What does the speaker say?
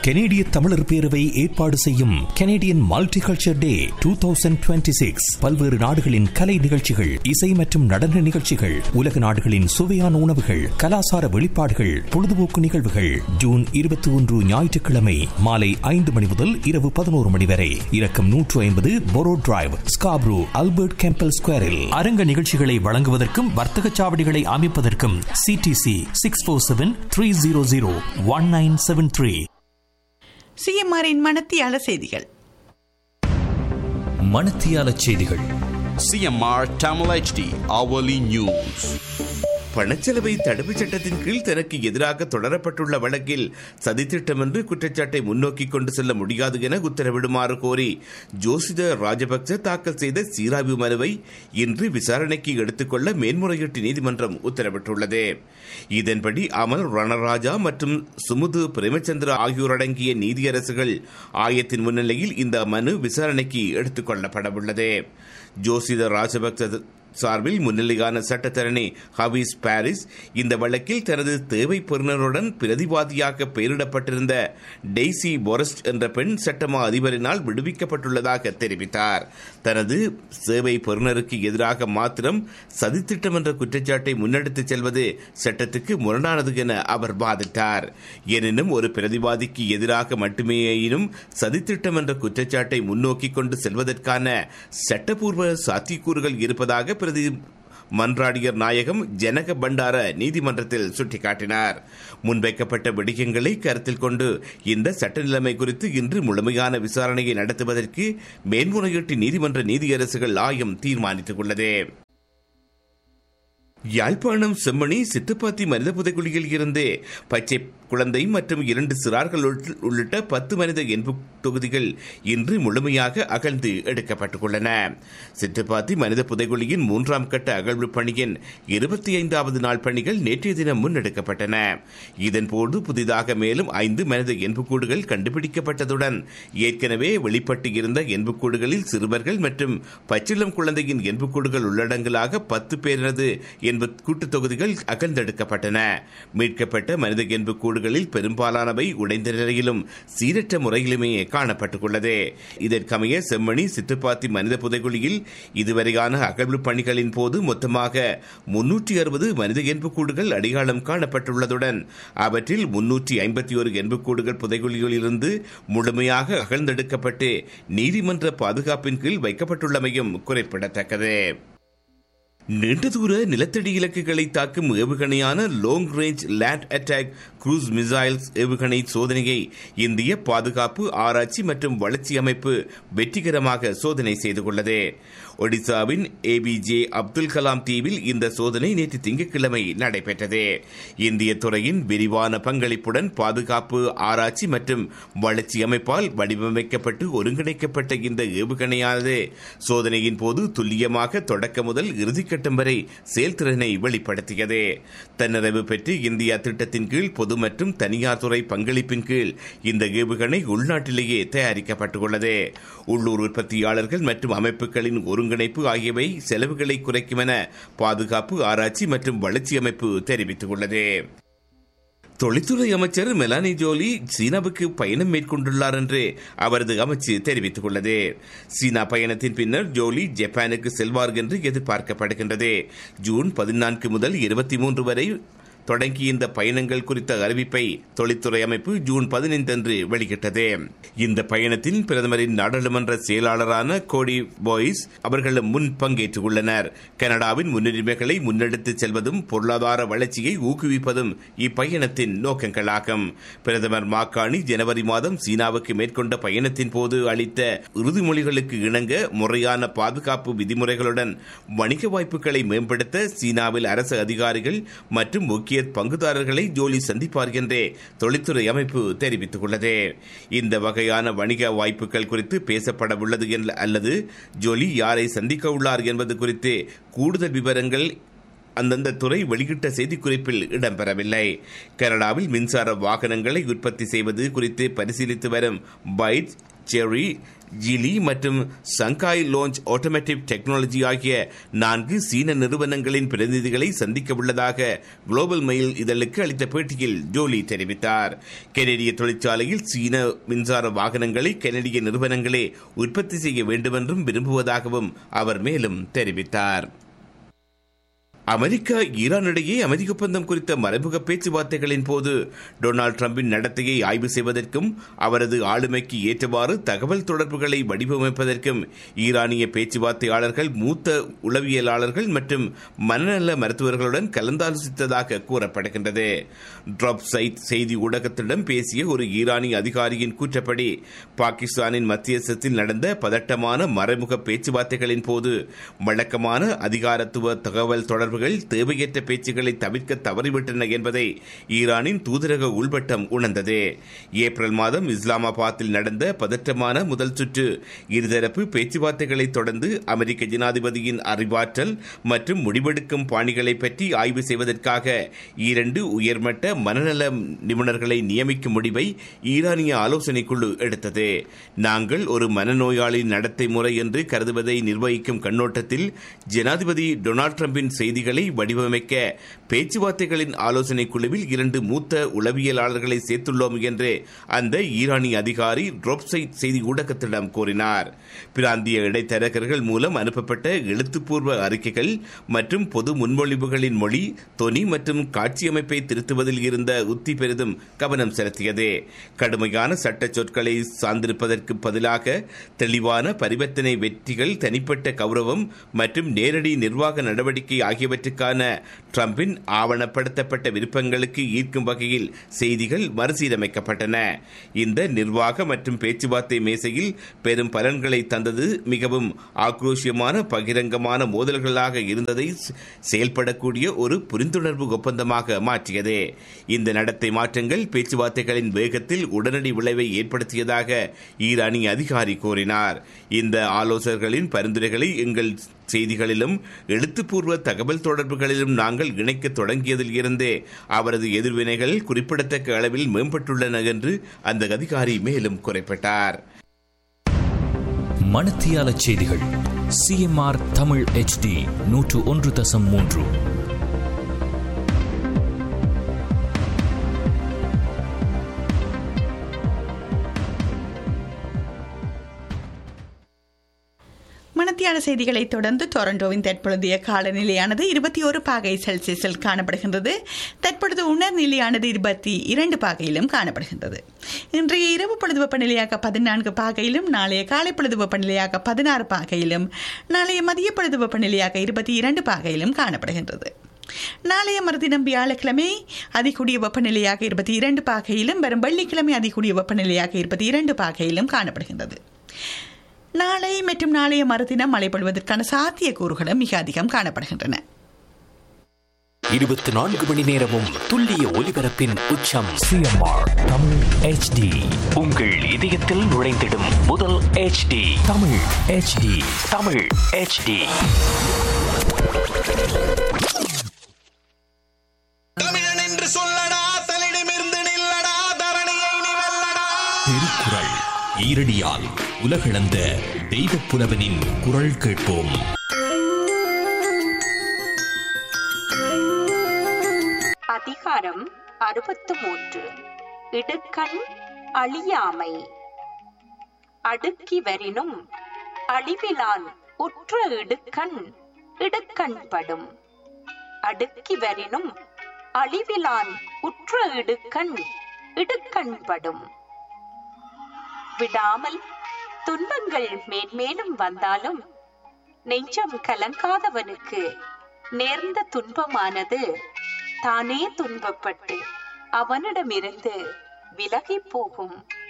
கனேடிய தமிழர் பேரவை ஏற்பாடு செய்யும் Canadian multiculture day two thousand twenty six பல்வேறு நாடுகளின் கலை நிகழ்ச்சிகள் இசை மற்றும் நடன நிகழ்ச்சிகள் உலக நாடுகளின் சுவையான உணவுகள் கலாசார வெளிப்பாடுகள் பொழுதுபோக்கு நிகழ்வுகள் ஜூன் இருபத்தி ஒன்று ஞாயிற்றுக்கிழமை மாலை ஐந்து மணி முதல் இரவு பதினோரு மணி வரை இலக்கம் நூற்று ஐம்பது borough drive Scarborough Albert Campbell ஸ்கொயரில் அரங்க நிகழ்ச்சிகளை வழங்குவதற்கும் வர்த்தக சாவடிகளை அமைப்பதற்கும் CDC six four seven three zero zero one nine seven three சிஎம்ஆரின் மனத்தியால செய்திகள் மணத்தியால செய்திகள் CMR Tamil HD hourly news. பணச்செலவை தடுப்புச் சட்டத்தின் கீழ் தனக்கு எதிராக தொடரப்பட்டுள்ள வழக்கில் சதித்திட்டம் என்று குற்றச்சாட்டை முன்னோக்கி கொண்டு செல்ல முடியாது என உத்தரவிடுமாறு கோரி ஜோசித ராஜபக்ச தாக்கல் செய்த சீராய்வு மனுவை இன்று விசாரணைக்கு எடுத்துக்கொள்ள மேன்முறையீட்டு நீதிமன்றம் உத்தரவிட்டுள்ளது இதன்படி அமல் ரணராஜா மற்றும் சுமுது பிரேமச்சந்திரா ஆகியோர் அடங்கிய நீதியரசுகள் ஆயத்தின் முன்னிலையில் இந்த மனு விசாரணைக்கு எடுத்துக் கொள்ளப்படவுள்ளது ஜோசித ராஜபக்ச சார்பில் முன்னிலையான சட்டத்தரணி ஹபீஸ் பாரிஸ் இந்த வழக்கில் தனது தேவை பெறுநருடன் பிரதிவாதியாக பெயரிடப்பட்டிருந்த டெய்சி பொரஸ்ட் என்ற பெண் சட்டமா அதிபரினால் விடுவிக்கப்பட்டுள்ளதாக தெரிவித்தார் தனது சேவை பெறுநருக்கு எதிராக மாத்திரம் சதித்திட்டம் என்ற குற்றச்சாட்டை முன்னெடுத்துச் செல்வது சட்டத்துக்கு முரணானது என அவர் வாதிட்டார் எனினும் ஒரு பிரதிவாதிக்கு எதிராக மட்டுமேயினும் சதித்திட்டம் என்ற குற்றச்சாட்டை முன்னோக்கி கொண்டு செல்வதற்கான சட்டப்பூர்வ சாத்தியக்கூறுகள் இருப்பதாக பிரதி மன்றாடியர் நாயகம் ஜனக பண்டார நீதிமன்றத்தில் சுட்டிக்காட்டினார் முன்வைக்கப்பட்ட விடயங்களை கருத்தில் கொண்டு இந்த சட்ட நிலைமை குறித்து இன்று முழுமையான விசாரணையை நடத்துவதற்கு மேன்முறையீட்டு நீதிமன்ற நீதியரசுகள் ஆயம் தீர்மானித்துள்ளது யாழ்ப்பாணம் செம்மணி சித்துப்பாத்தி மனித புதைக்குழியில் இருந்து பச்சை குழந்தை மற்றும் இரண்டு சிறார்கள் உள்- உள்ளிட்ட பத்து மனித எண்பு தொகுதிகள் இன்று முழுமையாக அகழ்ந்து எடுக்கப்பட்டுள்ளன சித்துப்பாத்தி மனித புதைக்குழியின் மூன்றாம் கட்ட அகழ்வு பணியின் இருபத்தி ஐந்தாவது நாள் பணிகள் நேற்றைய தினம் முன்னெடுக்கப்பட்டன இதன்போது புதிதாக மேலும் ஐந்து மனித எண்புக்கூடுகள் கண்டுபிடிக்கப்பட்டதுடன் ஏற்கனவே வெளிப்பட்டு இருந்த எண்புக்கூடுகளில் சிறுவர்கள் மற்றும் பச்சிளம் குழந்தையின் எண்புக்கூடுகள் உள்ளடங்கலாக பத்து பேரது என்பு கூட்டுத் தொகுதிகள் அகழ்ந்தெடுக்கப்பட்டன மீட்கப்பட்ட மனித எண்பு கூடுகளில் பெரும்பாலானவை உடைந்த நிலையிலும் சீரற்ற முறையிலுமே காணப்பட்டுள்ளது இதற்கமைய செம்மணி சித்துப்பாத்தி மனித புதைகுழியில் இதுவரையான அகழ்வு பணிகளின் போது மொத்தமாக முன்னூற்றி அறுபது மனித எண்புக்கூடுகள் அடையாளம் காணப்பட்டுள்ளதுடன் அவற்றில் முன்னூற்றி ஐம்பத்தி ஒரு எண்புக்கூடுகள் புதைகுழிகளிலிருந்து முழுமையாக அகழ்ந்தெடுக்கப்பட்டு நீதிமன்ற பாதுகாப்பின் கீழ் வைக்கப்பட்டுள்ளமையும் குறிப்பிடத்தக்கது நீண்ட தூர நிலத்தடி இலக்குகளை தாக்கும் ஏவுகணையான long range land attack cruise missiles ஏவுகணை சோதனையை இந்திய பாதுகாப்பு ஆராய்ச்சி மற்றும் வளர்ச்சி அமைப்பு வெற்றிகரமாக சோதனை செய்து கொண்டது ஒடிசாவின் ஏபிஜே அப்துல் கலாம் தீவில் இந்த சோதனை நேற்று திங்கட்கிழமை நடைபெற்றது இந்திய துறையின் விரிவான பங்களிப்புடன் பாதுகாப்பு ஆராய்ச்சி மற்றும் வளர்ச்சி அமைப்பால் வடிவமைக்கப்பட்டு ஒருங்கிணைக்கப்பட்ட இந்த ஏவுகணையானது சோதனையின் போது துல்லியமாக தொடக்க முதல் இறுதிக்கட்டம் வரை செயல்திறனை வெளிப்படுத்தியது தன்னிறைவு பெற்று இந்தியா திட்டத்தின் கீழ் பொது மற்றும் தனியார் துறை பங்களிப்பின் கீழ் இந்த ஏவுகணை உள்நாட்டிலேயே தயாரிக்கப்பட்டுள்ளது உள்ளூர் உற்பத்தியாளர்கள் மற்றும் அமைப்புகளின் ஒருங்கிணைப்பு ஆகியவை செலவுகளை குறைக்கும் என பாதுகாப்பு ஆராய்ச்சி மற்றும் வளர்ச்சி அமைப்பு தெரிவித்துள்ளது தொழில்துறை அமைச்சர் மெலானி ஜோலி சீனாவுக்கு பயணம் மேற்கொண்டுள்ளார் என்று அவரது அமைச்சு தெரிவித்துள்ளது சீனா பயணத்தின் பின்னர் ஜோலி ஜப்பானுக்கு செல்வார் என்று எதிர்பார்க்கப்படுகின்றது ஜூன் பதினான்கு முதல் இருபத்தி மூன்று வரை தொடங்கிய இந்த பயணங்கள் குறித்த அறிவிப்பை தொழில்துறை அமைப்பு ஜூன் பதினைந்து அன்று வெளியிட்டது இந்த பயணத்தில் பிரதமரின் நாடாளுமன்ற செயலாளரான கோடி பாய்ஸ் அவர்கள் முன் பங்கேற்றுள்ளனர் கனடாவின் முன்னுரிமைகளை முன்னெடுத்துச் செல்வதும் பொருளாதார வளர்ச்சியை ஊக்குவிப்பதும் இப்பயணத்தின் நோக்கங்களாகும் பிரதமர் மாக்காணி ஜனவரி மாதம் சீனாவுக்கு மேற்கொண்ட பயணத்தின் போது அளித்த உறுதிமொழிகளுக்கு இணங்க முறையான பாதுகாப்பு விதிமுறைகளுடன் வணிக வாய்ப்புகளை மேம்படுத்த சீனாவில் அரசு அதிகாரிகள் மற்றும் முக்கிய பங்குதாரர்களை ஜோலி சந்திப்பார் என்றே தொழில்துறை அமைப்பு தெரிவித்துள்ளது இந்த வகையான வணிக வாய்ப்புகள் குறித்து பேசப்பட உள்ளது என்ற- அல்லது ஜோலி யாரை சந்திக்க உள்ளார் என்பது குறித்து கூடுதல் விவரங்கள் அந்தந்த துறை வெளியிட்ட செய்திக்குறிப்பில் இடம்பெறவில்லை கனடாவில் மின்சார வாகனங்களை உற்பத்தி செய்வது குறித்து பரிசீலித்து வரும் பைட் செரி ஜிலி மற்றும் சங்காய் லான்ச் ஆட்டோமேட்டிவ் டெக்னாலஜி ஆகிய நான்கு சீன நிறுவனங்களின் பிரதிநிதிகளை சந்திக்க உள்ளதாக குளோபல் மெயில் இதழுக்கு அளித்த பேட்டியில் ஜோலி தெரிவித்தார் கெனடிய தொழிற்சாலையில் சீன மின்சார வாகனங்களை கெனடிய நிறுவனங்களே உற்பத்தி செய்ய வேண்டுமென்றும் விரும்புவதாகவும் அவர் மேலும் தெரிவித்தார் அமெரிக்கா ஈரான் இடையே அமைதி ஒப்பந்தம் குறித்த மறைமுக பேச்சுவார்த்தைகளின் போது டொனால்டு டிரம்பின் நடத்தையை ஆய்வு செய்வதற்கும் அவரது ஆளுமைக்கு ஏற்றவாறு தகவல் தொடர்புகளை வடிவமைப்பதற்கும் ஈரானிய பேச்சுவார்த்தையாளர்கள் மூத்த உளவியலாளர்கள் மற்றும் மனநல மருத்துவர்களுடன் கலந்தாலோசித்ததாக கூறப்படுகின்றது டிராப் சைட் செய்தி ஊடகத்திடம் பேசிய ஒரு ஈரானிய அதிகாரியின் கூற்றப்படி பாகிஸ்தானின் மத்தியஸ்தத்தில் நடந்த பதட்டமான மறைமுக பேச்சுவார்த்தைகளின் போது வழக்கமான அதிகாரத்துவ தகவல் தொடர்புகள் தேவையற்ற பேச்சுக்களை தவிர்க்க தவறிவிட்டன என்பதை ஈரானின் தூதரக உள்வட்டம் உணர்ந்தது ஏப்ரல் மாதம் இஸ்லாமாபாத்தில் நடந்த பதற்றமான முதல் சுற்று இருதரப்பு பேச்சுவார்த்தைகளை தொடர்ந்து அமெரிக்க ஜனாதிபதியின் அறிவாற்றல் மற்றும் முடிவெடுக்கும் பாணிகளை பற்றி ஆய்வு செய்வதற்காக இரண்டு உயர்மட்ட மனநல நிபுணர்களை நியமிக்கும் முடிவை ஈரானிய ஆலோசனை குழு எடுத்தது நாங்கள் ஒரு மனநோயாளி நடத்தை முறை என்று கருதுவதை நிர்வகிக்கும் கண்ணோட்டத்தில் ஜனாதிபதி டொனால்டு டிரம்பின் செய்திகளை வடிவமைக்க பேச்சுவார்த்தைகளின் ஆலோசனை குழுவில் இரண்டு மூத்த உளவியலாளர்களை சேர்த்துள்ளோம் என்று அந்த ஈரானிய அதிகாரி ட்ரோப்சைட் செய்தி ஊடகத்திடம் கூறினார் பிராந்திய இடைத்தரகர்கள் மூலம் அனுப்பப்பட்ட எழுத்துப்பூர்வ அறிக்கைகள் மற்றும் பொது முன்மொழிவுகளின் மொழி தொனி மற்றும் காட்சியமைப்பை திருத்துவதில் இருந்த உத்தி பெரிதும் கவனம் செலுத்தியது கடுமையான சட்ட சொற்களை சார்ந்திருப்பதற்கு பதிலாக தெளிவான பரிவர்த்தனை வெற்றிகள் தனிப்பட்ட கௌரவம் மற்றும் நேரடி நிர்வாக நடவடிக்கை ஆகியவற்றுக்கான ட்ரம்பின் ஆவணப்படுத்தப்பட்ட விருப்பங்களுக்கு ஈர்க்கும் வகையில் செய்திகள் மறுசீரமைக்கப்பட்டன இந்த நிர்வாக மற்றும் பேச்சுவார்த்தை மேசையில் பெரும் பலன்களை தந்தது மிகவும் ஆக்ரோஷியமான பகிரங்கமான மோதல்களாக இருந்ததை செயல்படக்கூடிய ஒரு புரிந்துணர்வு ஒப்பந்தமாக மாற்றியது இந்த நடத்தை மாற்றங்கள் பேச்சுவார்த்தைகளின் வேகத்தில் உடனடி விளைவை ஏற்படுத்தியதாக ஈரானிய அதிகாரி கூறினார் இந்த ஆலோசகர்களின் பரிந்துரைகளை எங்கள் செய்திகளிலும் எழுத்துப்பூர்வ தகவல் தொடர்புகளிலும் நாங்கள் இணைக்க தொடங்கியதில் இருந்தே அவரது எதிர்வினைகள் குறிப்பிடத்தக்க அளவில் மேம்பட்டுள்ளன என்று அந்த அதிகாரி மேலும் குறிப்பிட்டார் மணத்தியால செய்திகள் சிஎம்ஆர் தமிழ் ஹெச்டி நூற்று ஒன்று தசம் மூன்று மணத்தியான செய்திகளை தொடர்ந்து டொரண்டோவின் தற்பொழுதைய காலநிலையானது இருபத்தி ஒரு பாகை செல்சியஸில் காணப்படுகின்றது தற்பொழுது உணர்நிலையானது இருபத்தி இரண்டு பாகையிலும் காணப்படுகின்றது இன்றைய இரவு பொழுது வெப்பநிலையாக பதினான்கு பாகையிலும் நாளைய காலை பொழுது வெப்பநிலையாக பதினாறு பாகையிலும் நாளைய மதிய பொழுது வெப்பநிலையாக இருபத்தி இரண்டு பாகையிலும் காணப்படுகின்றது நாளைய மறுதினம் வியாழக்கிழமை அதிகூடிய வெப்பநிலையாக இருபத்தி இரண்டு பாகையிலும் வரும் வெள்ளிக்கிழமை அதிகூடிய வெப்பநிலையாக இருபத்தி இரண்டு பாகையிலும் காணப்படுகின்றது நாளை மற்றும் நாளைய மறுதினம் மழை பொழிவதற்கான சாத்தியக்கூறுகளும் மிக அதிகம் காணப்படுகின்றன இருபத்தி நான்கு மணி நேரமும் துல்லிய ஒலிபரப்பின் உச்சம் சிஎம்ஆர் தமிழ் ஹெச்டி உங்கள் இதயத்தில் நுழைந்திடும் முதல் HD Tamil HD Tamil HD தமிழன் என்று சொல்லடா தலிடமிருந்து நில்லடா தரணியை நீ வெல்லடா திருக்குறள் ஈரடியால் உலகளந்த தெய்வப் புலவனின் குரல் கேட்போம் அதிகாரம் அறுபத்து மூன்று இடுக்கண் அழியாமை அடுக்கி வரினும் அழிவிலான் உற்ற இடுக்கண் இடுக்கண்படும் அடுக்கி வரினும் அழிவிலான் உற்ற இடுக்கண் இடுக்கண்படும் விடாமல் துன்பங்கள் மேன்மேலும் வந்தாலும் நெஞ்சம் கலங்காதவனுக்கு நேர்ந்த துன்பமானது தானே துன்பப்பட்டு அவனிடமிருந்து விலகிப் போகும்